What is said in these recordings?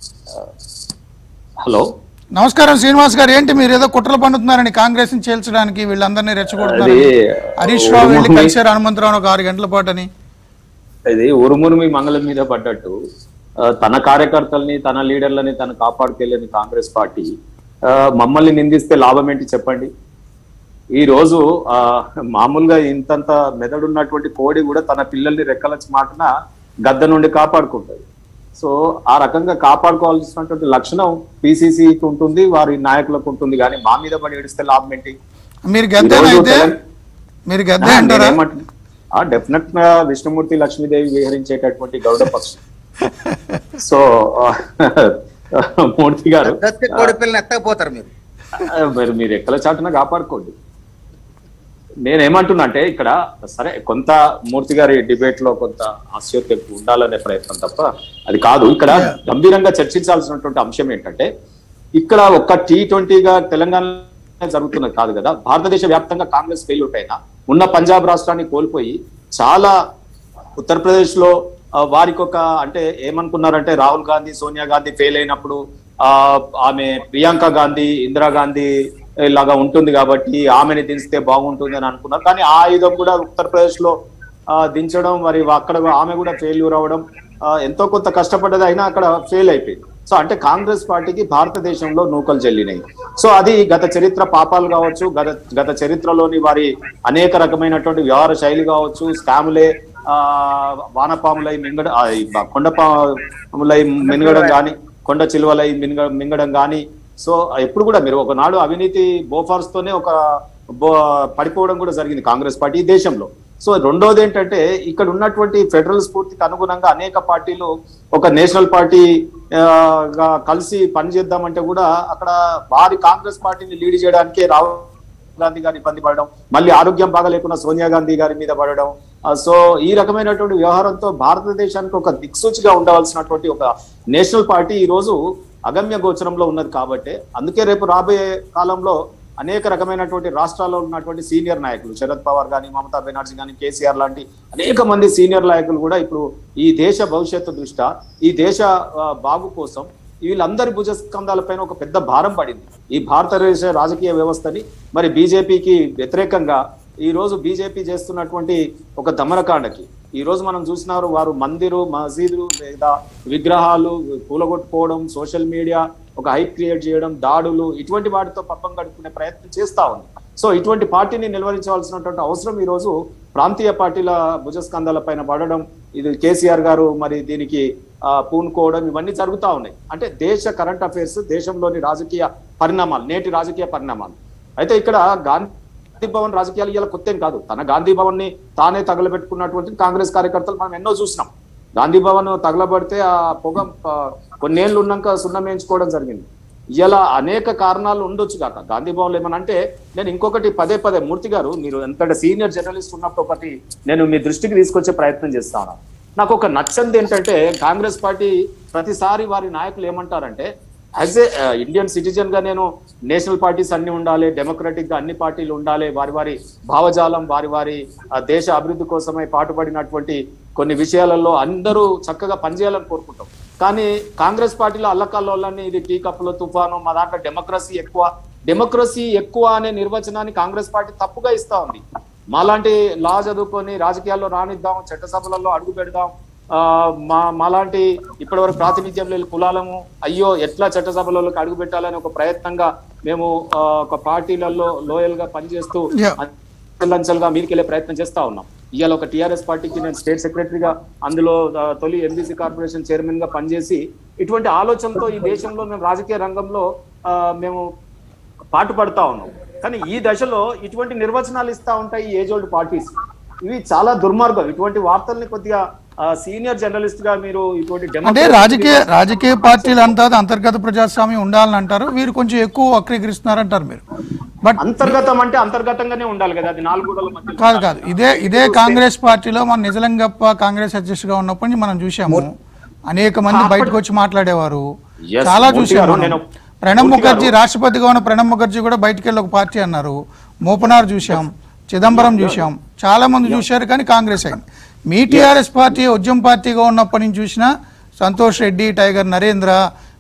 Hello నమస్కారం శ్రీనివాస్ గారు ఏంటి మీరు ఏదో కుట్రలు పండుతున్నారని కాంగ్రెస్ ని చేల్చడానికి వీళ్ళందరినీ రెచ్చగొడుతున్నారు అది హరీష్ రావు వెళ్ళి ఉరుముమి- కలిసారు హనుమంతరావు ఒక ఆరు గంటల పాటు అని ఇది ఉరుమురుమి మంగళం మీద పడ్డట్టు ఆ, తన కార్యకర్తల్ని తన లీడర్లని తను కాపాడుకెళ్ళని కాంగ్రెస్ పార్టీ ఆ, మమ్మల్ని నిందిస్తే లాభం ఏంటి చెప్పండి ఈ రోజు ఆ మామూలుగా ఇంతంత మెదడున్నటువంటి కోడి కూడా తన పిల్లల్ని రెక్కలచి మాటన గద్ద నుండి కాపాడుకుంటది సో ఆ రకంగా కాపాడుకోవాల్సినటువంటి లక్షణం పిసిసికి ఉంటుంది వారి నాయకులకు ఉంటుంది కానీ మా మీద పడి ఏడిస్తే లాభం ఏంటి మీరు గద్దే ఈరోజు అయితే తెలం- మీరు గద్దే అంటారా డెఫినెట్ గా విష్ణుమూర్తి లక్ష్మీదేవి విహరించేటటువంటి గౌడ పక్షి సో మూర్తి గారు దత్తి కోడి పిల్లని ఎత్తకపోతారు మీరు ఆ, మరి మీరు ఎక్కల చాటున కాపాడుకోండి నేనేమంటున్నా అంటే ఇక్కడ సరే కొంత మూర్తి గారి డిబేట్ లో కొంత హాస్యోక్తి ఉండాలనే ప్రయత్నం తప్ప అది కాదు ఇక్కడ గంభీరంగా చర్చించాల్సినటువంటి అంశం ఏంటంటే ఇక్కడ ఒక్క టీ ట్వంటీగా తెలంగాణ జరుగుతున్నది కాదు కదా భారతదేశ వ్యాప్తంగా కాంగ్రెస్ ఫెయిల్యూట్ అయినా ఉన్న పంజాబ్ రాష్ట్రాన్ని కోల్పోయి చాలా ఉత్తరప్రదేశ్ లో ఆ, వారికి ఒక అంటే ఏమనుకున్నారంటే రాహుల్ గాంధీ సోనియా గాంధీ ఫెయిల్ అయినప్పుడు ఆ ఆమె ప్రియాంక గాంధీ ఇందిరాగాంధీ లాగా ఉంటుంది కాబట్టి ఆమెని దించితే బాగుంటుంది అని అనుకున్నారు కానీ ఆ ఆయుధం కూడా ఉత్తరప్రదేశ్ లో ఆ, దించడం మరి అక్కడ ఆమె కూడా ఫెయిల్యూర్ అవ్వడం ఆ, ఎంతో కొంత కష్టపడ్డది అయినా అక్కడ ఫెయిల్ అయిపోయింది సో అంటే కాంగ్రెస్ పార్టీకి భారతదేశంలో నూకలు చెల్లినాయి సో అది గత చరిత్ర పాపాలు కావచ్చు గత గత చరిత్రలోని వారి అనేక రకమైనటువంటి వ్యవహార శైలి కావచ్చు స్కాములే ఆ వానపాములై మింగడ ఆ, ఈ బ- కొండపాములై మింగడం కానీ కొండ చిలువలై మింగ మింగడం కానీ సో ఎప్పుడు కూడా మీరు ఒకనాడు అవినీతి బోఫార్స్ తోనే ఒక బో- పడిపోవడం కూడా జరిగింది కాంగ్రెస్ పార్టీ ఈ దేశంలో సో రెండోది ఏంటంటే ఇక్కడ ఉన్నటువంటి ఫెడరల్ స్ఫూర్తికి అనుగుణంగా అనేక పార్టీలు ఒక నేషనల్ పార్టీ ఆ, గా కలిసి పనిచేద్దామంటే కూడా అక్కడ వారి కాంగ్రెస్ పార్టీని లీడ్ చేయడానికే రాహుల్ గాంధీ గారి ఇబ్బంది పడడం మళ్ళీ ఆరోగ్యం బాగా లేకుండా సోనియా గాంధీ గారి మీద పడడం ఆ, సో ఈ రకమైనటువంటి వ్యవహారంతో భారతదేశానికి ఒక దిక్సూచిగా ఉండవలసినటువంటి ఒక నేషనల్ పార్టీ ఈ రోజు అగమ్య గోచరంలో ఉన్నది కాబట్టి అందుకే రేపు రాబోయే కాలంలో అనేక రకమైనటువంటి రాష్ట్రాల్లో ఉన్నటువంటి సీనియర్ నాయకులు శరద్ పవార్ కానీ మమతా బెనర్జీ కానీ కేసీఆర్ లాంటి అనేక మంది సీనియర్ నాయకులు కూడా ఇప్పుడు ఈ దేశ భవిష్యత్తు దృష్ట్యా ఈ దేశ ఆ, బాగు కోసం వీళ్ళందరి భుజస్కంధాలపైన ఒక పెద్ద భారం పడింది ఈ భారతదేశ రాజకీయ వ్యవస్థని మరి బీజేపీకి వ్యతిరేకంగా ఈ రోజు బీజేపీ చేస్తున్నటువంటి ఒక దమనకాండకి ఈ రోజు మనం చూసినారు వారు మందిరు మసీదులు లేదా విగ్రహాలు కూలగొట్టుకోవడం సోషల్ మీడియా ఒక హైప్ క్రియేట్ చేయడం దాడులు ఇటువంటి వాటితో పబ్బం గడుపుకునే ప్రయత్నం చేస్తా ఉంది సో ఇటువంటి పార్టీని నిలువరించవలసినటువంటి అవసరం ఈ రోజు ప్రాంతీయ పార్టీల భుజస్కంధాల పైన పడడం ఇది కేసీఆర్ గారు మరి దీనికి ఆ, పూనుకోవడం ఇవన్నీ జరుగుతా ఉన్నాయి అంటే దేశ కరెంట్ అఫైర్స్ దేశంలోని రాజకీయ పరిణామాలు నేటి రాజకీయ పరిణామాలు అయితే ఇక్కడ గాంధీ భవన్ రాజకీయాలు ఇలా కొత్త ఏం కాదు తన గాంధీ భవన్ ని తానే తగలబెట్టుకున్నటువంటి కాంగ్రెస్ కార్యకర్తలు మనం ఎన్నో చూసినాం గాంధీ భవన్ తగలబడితే ఆ పొగ ఆ, కొన్నేళ్ళు ఉన్నాక సున్నం వేయించుకోవడం జరిగింది ఇలా అనేక కారణాలు ఉండొచ్చు కాక గాంధీ భవన్ ఏమని అంటే నేను ఇంకొకటి పదే పదే మూర్తి గారు మీరు ఎంత సీనియర్ జర్నలిస్ట్ ఉన్నప్పుడు ఒకటి నేను మీ దృష్టికి తీసుకొచ్చే ప్రయత్నం చేస్తాను నాకు ఒక నచ్చంది ఏంటంటే కాంగ్రెస్ పార్టీ ప్రతిసారి వారి నాయకులు ఏమంటారంటే యాజ్ ఏ ఇండియన్ సిటిజన్ గా నేను నేషనల్ పార్టీస్ అన్ని ఉండాలి డెమోక్రటిక్ గా అన్ని పార్టీలు ఉండాలి వారి వారి భావజాలం వారి వారి ఆ, దేశ అభివృద్ధి కోసమై పాటుపడినటువంటి కొన్ని విషయాలలో అందరూ చక్కగా పనిచేయాలని కోరుకుంటాం కానీ కాంగ్రెస్ పార్టీలో అల్లకల్లోలని ఇది టీ కప్పులో తుఫాను మా దాంట్లో డెమోక్రసీ ఎక్కువ డెమోక్రసీ ఎక్కువ అనే నిర్వచనాన్ని కాంగ్రెస్ పార్టీ తప్పుగా ఇస్తా ఉంది మాలాంటి లా చదువుకొని రాజకీయాల్లో రానిద్దాం చట్టసభలలో అడుగు పెడదాం ఆ, మా మాలాంటి ఇప్పటివరకు ప్రాతినిధ్యం లేని కులాలము అయ్యో ఎట్లా చట్టసభలలోకి అడుగు పెట్టాలని ఒక ప్రయత్నంగా మేము ఆ, ఒక పార్టీలలో లోయల్ గా పనిచేస్తూ Yeah. అంచెలంచెలుగా మీదకెళ్లే ప్రయత్నం చేస్తా ఉన్నాం ఇవాళ ఒక టిఆర్ఎస్ పార్టీకి నేను స్టేట్ సెక్రటరీగా అందులో ఆ, తొలి ఎంబీసీ కార్పొరేషన్ చైర్మన్ గా పనిచేసి ఇటువంటి ఆలోచనతో ఈ దేశంలో మేము రాజకీయ రంగంలో ఆ, మేము పాటు పడతా ఉన్నాం కానీ ఈ దశలో ఇటువంటి నిర్వచనాలు ఇస్తా ఉంటాయి ఈ ఏజ్ ఓల్డ్ పార్టీస్ ఇవి చాలా దుర్మార్గం ఇటువంటి వార్తల్ని కొద్దిగా సీనియర్ జర్నలిస్ట్ గా మీరు ఇటువంటి అంటే democracy- రాజకీయ రాజకీయ పార్టీలు అంతా అంతర్గత ప్రజాస్వామ్యం ఉండాలని అంటారు వీరు కొంచెం ఎక్కువ వక్రీకరిస్తున్నారంటారు మీరు బట్ అంతర్గతం అంటే అంతర్గతంగానే ఉండాలి కదా అది నాలుగు గోడల మధ్య కాదు కాదు ఇదే ఇదే కాంగ్రెస్ పార్టీలో మన నిజలింగప్ప కాంగ్రెస్ అధ్యక్షుడిగా ఉన్నప్పటి నుంచి మనం చూసాము అనేక మంది బయటకు వచ్చి మాట్లాడేవారు Yes, చాలా మూర్తి చూసాము గారు, మనం. నేను- ప్రణబ్ మూర్తి ముఖర్జీ గారు. రాష్ట్రపతిగా ఉన్న ప్రణబ్ ముఖర్జీ కూడా బయటికి వెళ్ళి ఒక పార్టీ అన్నారు మోపనార్ చూసాం చిదంబరం చూసాం చాలా మంది చూశారు కానీ కాంగ్రెస్ అయింది మీ టీఆర్ఎస్ పార్టీ ఉద్యమ పార్టీగా ఉన్నప్పటి నుంచి చూసినా సంతోష్ రెడ్డి టైగర్ నరేంద్ర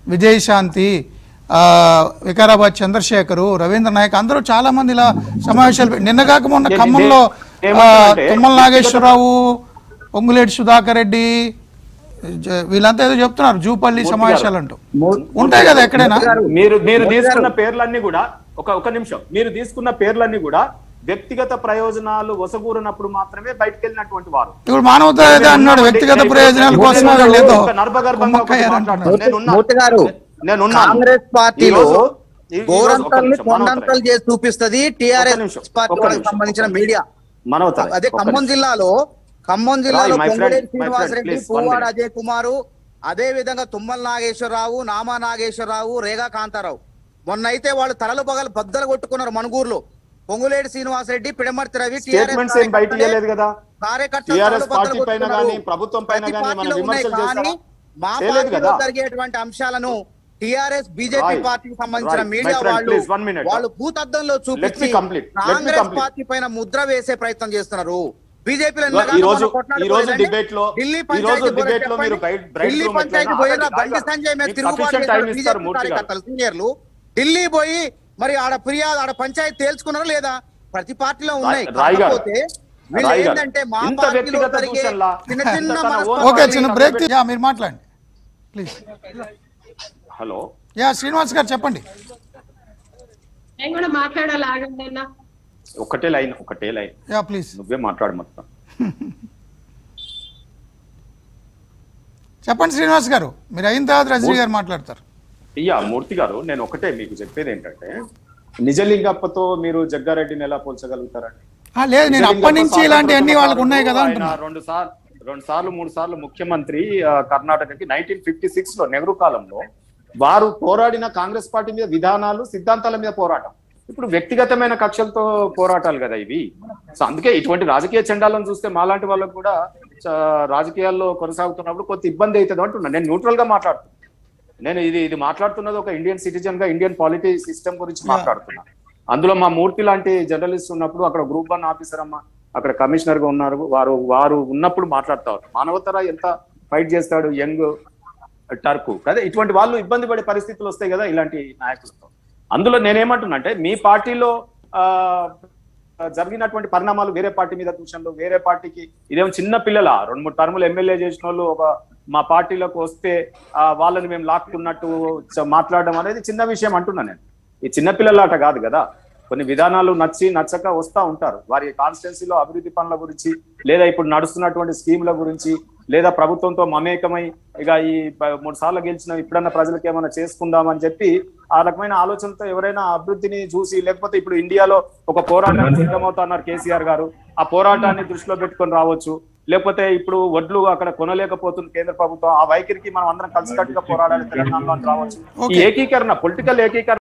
విజయశాంతి ఆ, వికారాబాద్ చంద్రశేఖరు రవీంద్ర నాయక్ అందరూ చాలా మంది ఇలా సమావేశాలు పె- నిన్న కాక మొన్న నేను- ఖమ్మంలో నేను ఏమంటున్నానంటే, తుమ్మల నాగేశ్వరరావు పొంగులేటి సుధాకర్ రెడ్డి జ- వీళ్ళంతా ఏదో చెప్తున్నారు జూపల్లి మూర్తి సమావేశాలు గారు. అంటూ మూర్తి ఉంటాయి కదా ఎక్కడైనా గారు, మీరు మీరు మోదీ తీసుకున్న గారు. పేర్లన్నీ కూడా ఒక ఒక నిమిషం మీరు తీసుకున్న పేర్లన్నీ కూడా వ్యక్తిగత ప్రయోజనాలు ఒసగూరినప్పుడు మాత్రమే బయటకు వెళ్ళినటువంటి వారు ఇప్పుడు మానవతా ఏదో అన్నాడు వ్యక్తిగత ప్రయోజనాల కోసమే నేను వీళ్ళేదో ఒక నర్భగర్భంగా ఒకటి కుమ్మక్కయ్యారు మాట్లాడతాను. అంటున్నారు. నేనున్నా. మూర్తి గారు నేనున్నాను. కాంగ్రెస్ పార్టీలో ఈ రోజు- ఈ- ఈ రోజు ఒక గోరంతల్ని నిమిషం, మనోహర్ కొండంతలు చేసి చూపిస్తుంది ఒక్క టిఆర్ఎస్ నిమిషం, పార్టీ ఒక్క వాళ్ళకి నిమిషం, సంబంధించిన ఒక్క మీడియా మనోహర్ అదే ఒక్క ఖమ్మం నిమిషం. జిల్లాలో ఖమ్మం జిల్లాలో Right, my friend, Ponguleti my Srinivas friend, Reddy please, one Puvvada minute. Ajay కుమారు అదే విధంగా తుమ్మల నాగేశ్వరరావు నామా నాగేశ్వరరావు రేగా కాంతారావు మొన్న అయితే వాళ్ళు తలలు పగలు బద్దలు కొట్టుకున్నారు మనుగూరులో పొంగులేటి శ్రీనివాస్ రెడ్డి పిడమర్తి రవి స్టేట్మెంట్స్ ఏం బయట ఇవ్వలేదు కదా కార్యకర్తలు TRS తలలు బద్దలు పార్టీ పైన కొట్టుకున్నారు. గానీ, ప్రభుత్వం పైన ప్రతి గానీ మనం పార్టీలో ఉన్నాయి విమర్శలు కానీ చేశారా? మా చేయలేదు పార్టీలో కదా. జరిగేటువంటి అంశాలను టిఆర్ఎస్ బీజేపీ Right. పార్టీకి సంబంధించిన Right. My మీడియా friend, వాళ్ళు please, one minute. వాళ్ళు భూతద్దంలో చూపించి complete. Let me Congress complete. పార్టీ పైన ముద్ర వేసే ప్రయత్నం చేస్తున్నారు బీజేపీలో ఈ రోజు ఈ రోజు డిబేట్ లో ఢిల్లీ ఈ రోజు డిబేట్ లో మీరు బయట బ్రైట్ ఢిల్లీ రూమ్ పంచాయతీ పోయిన బండి సంజయ్ మీద తిరుగుబాటు టైం చేసిన ఇస్తారు బీజేపీ మూర్తి గారు కార్యకర్తలు సీనియర్లు ఢిల్లీ పోయి మరి ఆడ ఫిర్యాదు ఆడ పంచాయతీ తేల్చుకున్నారా లేదా ప్రతి పార్టీలో ఉన్నాయి రాయ్ గారు. కాకపోతే వీళ్ళు రాయ్ గారు. ఏంటంటే మా ఇంత పార్టీలో వ్యక్తిగత జరిగే దూషణలా? చిన్న చిన్న ఇంత తన మనస్పర్ధలు ఓకే చిన్న పబ్లిక్ బ్రేక్ యా మీరు మాట్లాడండి ప్లీజ్ హలో యా శ్రీనివాస్ గారు చెప్పండి నేను కూడా మాట్లాడాలి ఆగండి అన్న ఒకటే లైన్ ఒకటే లైన్ యా ప్లీజ్ నువ్వే మాట్లాడు మొత్తం చెప్పండి శ్రీనివాస్ గారు మీరు అయిన తర్వాత రజనీ గారు మాట్లాడతారు ఇయ్యా మూర్తి గారు నేను ఒకటే మీకు చెప్పేది ఏంటంటే నిజలింగప్పతో మీరు జగ్గారెడ్డిని ఎలా పోల్చగలుగుతారండి ఆ, లేదు నేను అప్పటి నుంచి ఇలాంటివన్నీ వాళ్ళకు ఉన్నాయి కదా ఆయన అంటున్నా రెండు సార్లు రెండు సార్లు మూడు సార్లు ముఖ్యమంత్రి ఆ, కర్ణాటకకి నైన్టీన్ ఫిఫ్టీ సిక్స్ లో నెహ్రూ కాలంలో వారు పోరాడిన కాంగ్రెస్ పార్టీ మీద విధానాలు సిద్ధాంతాల మీద పోరాటం ఇప్పుడు వ్యక్తిగతమైన కక్షలతో పోరాటాలు కదా ఇవి సో అందుకే ఇటువంటి రాజకీయ చండాలను చూస్తే మాలాంటి వాళ్ళకు కూడా చ- రాజకీయాల్లో కొనసాగుతున్నప్పుడు కొంత ఇబ్బంది అవుతుంది అంటున్నా నేను న్యూట్రల్ గా మాట్లాడుతున్నా నేను ఇది ఇది మాట్లాడుతున్నది ఒక ఇండియన్ సిటిజన్ గా ఇండియన్ పాలిటీ సిస్టమ్ గురించి మాట్లాడుతున్నా అందులో మా మూర్తి లాంటి జర్నలిస్ట్ ఉన్నప్పుడు అక్కడ గ్రూప్ వన్ ఆఫీసర్ అమ్మ అక్కడ కమిషనర్ గా ఉన్నారు వారు వారు ఉన్నప్పుడు మాట్లాడతారు మానవతర ఎంత ఫైట్ చేస్తాడు యంగ్ టర్కు కదా ఇటువంటి వాళ్ళు ఇబ్బంది పడే పరిస్థితులు వస్తాయి కదా ఇలాంటి నాయకులతో అందులో నేనేమంటున్నా అంటే మీ పార్టీలో ఆ జరిగినటువంటి పరిణామాలు వేరే పార్టీ మీద దూషణలు వేరే పార్టీకి ఇదేమో చిన్న పిల్లల రెండు మూడు టర్ములు ఎమ్మెల్యే చేసిన వాళ్ళు ఒక మా పార్టీలోకి వస్తే ఆ, వాళ్ళని మేము లాక్కున్నట్టు చ- మాట్లాడడం అనేది చిన్న విషయం అంటున్నా నేను ఈ చిన్న పిల్లలాట కాదు కదా కొన్ని విధానాలు నచ్చి నచ్చక వస్తా ఉంటారు వారి కాన్స్టిట్యున్సీలో అభివృద్ధి పనుల గురించి లేదా ఇప్పుడు నడుస్తున్నటువంటి స్కీముల గురించి లేదా ప్రభుత్వంతో మమేకమై ఇక ఈ ప- మూడు సార్లు గెలిచిన ఇప్పుడన్నా ప్రజలకు ఏమైనా చేసుకుందామని చెప్పి ఆ రకమైన ఆలోచనతో ఎవరైనా అభివృద్ధిని చూసి లేకపోతే ఇప్పుడు ఇండియాలో ఒక పోరాటానికి సిద్ధమవుతున్నారు కేసీఆర్ గారు ఆ పోరాటాన్ని దృష్టిలో పెట్టుకొని రావచ్చు లేకపోతే ఇప్పుడు వడ్లు అక్కడ కొనలేకపోతుంది కేంద్ర ప్రభుత్వం ఆ వైఖరికి మనం అందరం కలిసికట్టుగా పోరాడాలి తెలంగాణలో అని రావచ్చు ఈ ఏకీకరణ పొలిటికల్ ఏకీకరణ